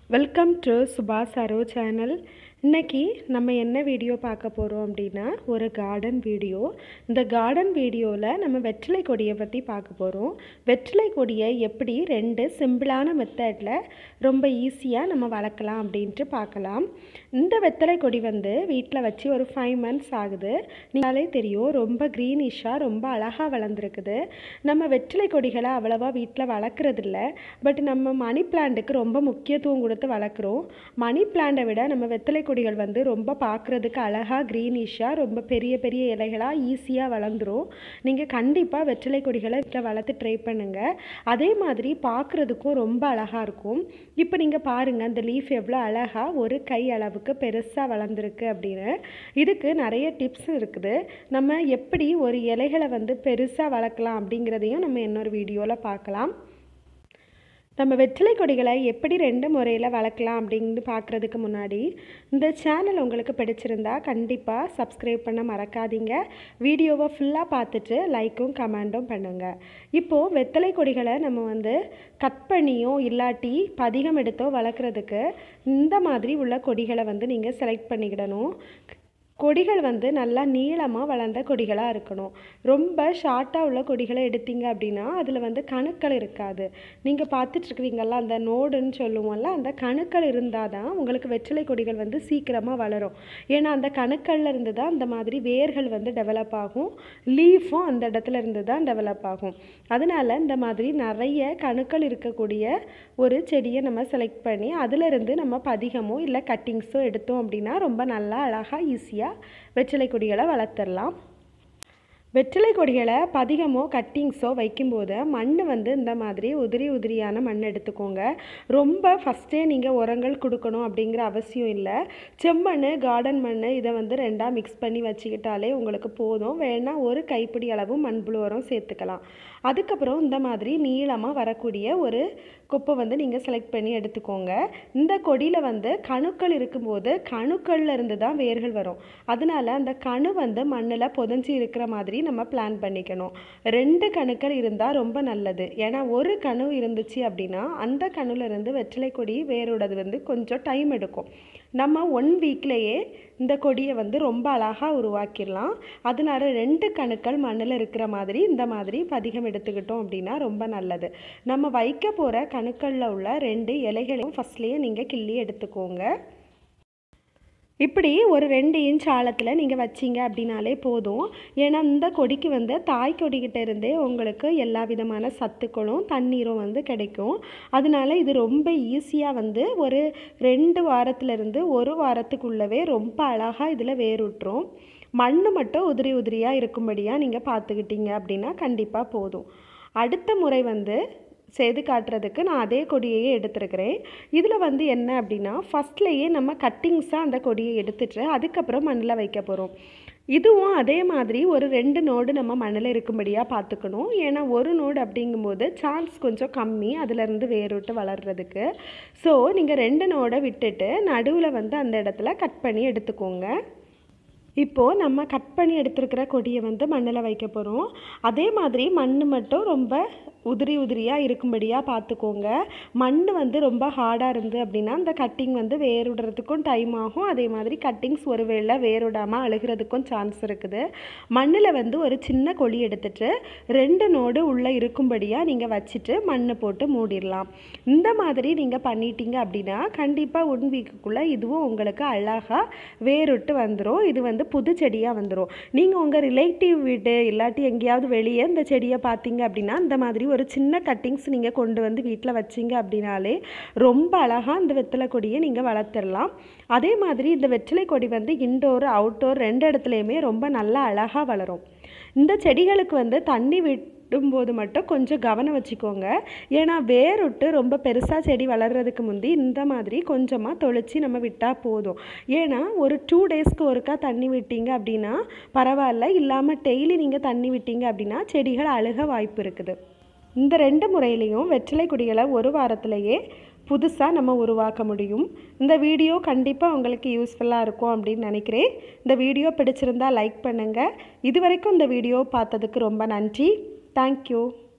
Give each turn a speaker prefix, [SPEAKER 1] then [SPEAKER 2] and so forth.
[SPEAKER 1] welcome to சுபாஷ் அரோ channel இன்னைக்கு நம்ம என்ன வீடியோ பார்க்க போகிறோம் அப்படின்னா ஒரு கார்டன் வீடியோ இந்த கார்டன் வீடியோவில் நம்ம வெற்றிலை கொடியை பற்றி பார்க்க போகிறோம் வெற்றிலை கொடியை எப்படி ரெண்டு சிம்பிளான மெத்தடில் ரொம்ப ஈஸியாக நம்ம வளர்க்கலாம் அப்படின்ட்டு பார்க்கலாம் இந்த வெத்தலை கொடி வந்து வீட்டில் வச்சு ஒரு ஃபைவ் மந்த்ஸ் ஆகுது நீங்களே தெரியும் ரொம்ப க்ரீனிஷாக ரொம்ப அழகாக வளர்ந்துருக்குது நம்ம வெற்றிலை கொடிகளை அவ்வளவா வீட்டில் வளர்க்குறதில்ல பட் நம்ம மணி பிளான்ட்டுக்கு ரொம்ப முக்கியத்துவம் கொடுத்து வளர்க்குறோம் மணி பிளான்ட்டை விட நம்ம வெத்தலை கொடிகள் வந்து ரொம்ப பார்க்குறதுக்கு அழகாக க்ரீனிஷாக ரொம்ப பெரிய பெரிய இலைகளாக ஈஸியாக வளர்ந்துரும் நீங்கள் கண்டிப்பாக வெற்றிலை கொடிகளை வீட்டில் வளர்த்து ட்ரை பண்ணுங்கள் அதே மாதிரி பார்க்குறதுக்கும் ரொம்ப அழகாக இருக்கும் இப்போ நீங்கள் பாருங்கள் அந்த லீஃப் எவ்வளோ அழகாக ஒரு கை அளவுக்கு பெருசாக வளர்ந்துருக்கு அப்படின்னு இதுக்கு நிறைய டிப்ஸ் இருக்குது நம்ம எப்படி ஒரு இலைகளை வந்து பெருசாக வளர்க்கலாம் அப்படிங்கிறதையும் நம்ம இன்னொரு வீடியோவில் பார்க்கலாம் நம்ம வெற்றிலை கொடிகளை எப்படி ரெண்டு முறையில் வளர்க்கலாம் அப்படின்னு பார்க்குறதுக்கு முன்னாடி இந்த சேனல் உங்களுக்கு பிடிச்சிருந்தா கண்டிப்பாக சப்ஸ்கிரைப் பண்ண மறக்காதீங்க வீடியோவை ஃபுல்லாக பார்த்துட்டு லைக்கும் கமெண்ட்டும் பண்ணுங்கள் இப்போது வெத்தலை கொடிகளை நம்ம வந்து கட் பண்ணியோ இல்லாட்டி பதிகம் எடுத்தோ வளர்க்குறதுக்கு இந்த மாதிரி உள்ள கொடிகளை வந்து நீங்கள் செலக்ட் பண்ணிக்கிடணும் கொடிகள் வந்து நல்லா நீளமாக வளர்ந்த கொடிகளாக இருக்கணும் ரொம்ப ஷார்ட்டாக உள்ள கொடிகளை எடுத்தீங்க அப்படின்னா அதில் வந்து கணுக்கள் இருக்காது நீங்கள் பார்த்துட்ருக்குறீங்களா அந்த நோடுன்னு சொல்லுவோம்ல அந்த கணுக்கள் இருந்தால் தான் உங்களுக்கு வெற்றிலை கொடிகள் வந்து சீக்கிரமாக வளரும் ஏன்னா அந்த கணுக்களில் இருந்து தான் அந்த மாதிரி வேர்கள் வந்து டெவலப் ஆகும் லீஃபும் அந்த இடத்துல இருந்து தான் டெவலப் ஆகும் அதனால் இந்த மாதிரி நிறைய கணுக்கள் இருக்கக்கூடிய ஒரு செடியை நம்ம செலக்ட் பண்ணி அதிலிருந்து நம்ம பதிகமோ இல்லை கட்டிங்ஸோ எடுத்தோம் அப்படின்னா ரொம்ப நல்லா அழகாக ஈஸியாக வெற்றிலை கொடிகளை வளர்த்துடலாம் வெற்றிலை கொடிகளை பதிகமோ கட்டிங்ஸோ வைக்கும்போது மண் வந்து இந்த மாதிரி உதிரி உதிரியான மண் எடுத்துக்கோங்க ரொம்ப ஃபஸ்ட்டே நீங்கள் உரங்கள் கொடுக்கணும் அப்படிங்கிற அவசியம் இல்லை செம்மண் கார்டன் மண் இதை வந்து ரெண்டாக மிக்ஸ் பண்ணி வச்சுக்கிட்டாலே உங்களுக்கு போதும் வேணால் ஒரு கைப்பிடி அளவு மண்புழு உரம் சேர்த்துக்கலாம் அதுக்கப்புறம் இந்த மாதிரி நீளமாக வரக்கூடிய ஒரு குப்பை வந்து நீங்கள் செலக்ட் பண்ணி எடுத்துக்கோங்க இந்த கொடியில் வந்து கணுக்கள் இருக்கும்போது கணுக்களில் இருந்து தான் வேர்கள் வரும் அதனால அந்த கணு வந்து மண்ணில் புதஞ்சி இருக்கிற மாதிரி நம்ம பிளான் பண்ணிக்கணும் ரெண்டு கணுக்கள் இருந்தால் ரொம்ப நல்லது ஏன்னா ஒரு கணு இருந்துச்சு அப்படின்னா அந்த கணுல இருந்து வெற்றிலை கொடி வேரோடது வந்து கொஞ்சம் டைம் எடுக்கும் நம்ம ஒன் வீக்லேயே இந்த கொடியை வந்து ரொம்ப அழகாக உருவாக்கிடலாம் அதனால ரெண்டு கணுக்கள் மண்ணில் இருக்கிற மாதிரி இந்த மாதிரி பதிகம் எடுத்துக்கிட்டோம் அப்படின்னா ரொம்ப நல்லது நம்ம வைக்க போகிற கணுக்களில் உள்ள ரெண்டு இலைகளையும் ஃபஸ்ட்லேயே நீங்கள் கிள்ளி எடுத்துக்கோங்க இப்படி ஒரு ரெண்டு இன்ச் ஆழத்தில் நீங்கள் வச்சிங்க அப்படின்னாலே போதும் ஏன்னா இந்த கொடிக்கு வந்து தாய் கொடிக்கிட்ட இருந்தே உங்களுக்கு எல்லா விதமான சத்துக்களும் தண்ணீரும் வந்து கிடைக்கும் அதனால இது ரொம்ப ஈஸியாக வந்து ஒரு ரெண்டு வாரத்துலேருந்து ஒரு வாரத்துக்குள்ளவே ரொம்ப அழகாக இதில் வேறுட்டுரும் மண் மட்டும் உதிரி உதிரியாக இருக்கும்படியாக நீங்கள் பார்த்துக்கிட்டீங்க அப்படின்னா கண்டிப்பாக போதும் அடுத்த முறை வந்து செய்து காட்டுறதுக்கு நான் அதே கொடியையே எடுத்துருக்கிறேன் இதில் வந்து என்ன அப்படின்னா ஃபஸ்ட்லேயே நம்ம கட்டிங்ஸாக அந்த கொடியை எடுத்துட்டு அதுக்கப்புறம் மண்ணில் வைக்க போகிறோம் இதுவும் அதே மாதிரி ஒரு ரெண்டு நோடு நம்ம மண்ணில் இருக்கும்படியாக பார்த்துக்கணும் ஏன்னா ஒரு நோடு அப்படிங்கும்போது சான்ஸ் கொஞ்சம் கம்மி அதிலேருந்து வேறுட்டு வளர்கிறதுக்கு ஸோ நீங்கள் ரெண்டு நோடை விட்டுட்டு நடுவில் வந்து அந்த இடத்துல கட் பண்ணி எடுத்துக்கோங்க இப்போது நம்ம கட் பண்ணி எடுத்துருக்கிற கொடியை வந்து மண்ணில் வைக்க போகிறோம் அதே மாதிரி மண் மட்டும் ரொம்ப உதிரி உதிரியாக இருக்கும்படியாக பார்த்துக்கோங்க மண் வந்து ரொம்ப ஹார்டாக இருந்து அப்படின்னா அந்த கட்டிங் வந்து வேறுடுறதுக்கும் டைம் ஆகும் அதே மாதிரி கட்டிங்ஸ் ஒரு வேளை வேறுடாமல் அழுகிறதுக்கும் சான்ஸ் இருக்குது மண்ணில் வந்து ஒரு சின்ன கொழி எடுத்துட்டு ரெண்டு நோடு உள்ளே இருக்கும்படியாக நீங்கள் வச்சுட்டு மண் போட்டு மூடிடலாம் இந்த மாதிரி நீங்கள் பண்ணிட்டீங்க அப்படின்னா கண்டிப்பாக ஒன் வீக்குக்குள்ளே இதுவும் உங்களுக்கு அழகாக வேறுட்டு வந்துடும் இது வந்து புது செடியாக வந்துடும் நீங்கள் உங்கள் ரிலேட்டிவ் வீடு இல்லாட்டி எங்கேயாவது வெளியே இந்த செடியை பார்த்தீங்க அப்படின்னா இந்த மாதிரி ஒரு சின்ன கட்டிங்ஸ் நீங்கள் கொண்டு வந்து வீட்டில் வச்சிங்க அப்படின்னாலே ரொம்ப அழகாக இந்த வெத்தலை கொடியை நீங்கள் வளர்த்துடலாம் அதே மாதிரி இந்த வெற்றிலை கொடி வந்து இன்டோர் அவுட்டோர் ரெண்டு இடத்துலையுமே ரொம்ப நல்லா அழகாக வளரும் இந்த செடிகளுக்கு வந்து தண்ணி விட் விடும்போது மட்டும் கொஞ்சம் கவனம் வச்சுக்கோங்க ஏன்னா வேறுட்டு ரொம்ப பெருசாக செடி வளர்கிறதுக்கு முந்தி இந்த மாதிரி கொஞ்சமாக தொளிச்சு நம்ம விட்டால் போதும் ஏன்னா ஒரு டூ டேஸ்க்கு ஒருக்கா தண்ணி விட்டீங்க அப்படின்னா பரவாயில்ல இல்லாமல் டெய்லி நீங்கள் தண்ணி விட்டீங்க அப்படின்னா செடிகள் அழுக வாய்ப்பு இருக்குது இந்த ரெண்டு முறையிலையும் வெற்றிலை கொடிகளை ஒரு வாரத்திலேயே புதுசாக நம்ம உருவாக்க முடியும் இந்த வீடியோ கண்டிப்பாக உங்களுக்கு யூஸ்ஃபுல்லாக இருக்கும் அப்படின்னு நினைக்கிறேன் இந்த வீடியோ பிடிச்சிருந்தா லைக் பண்ணுங்கள் இது வரைக்கும் இந்த வீடியோ பார்த்ததுக்கு ரொம்ப நன்றி தேங்க்யூ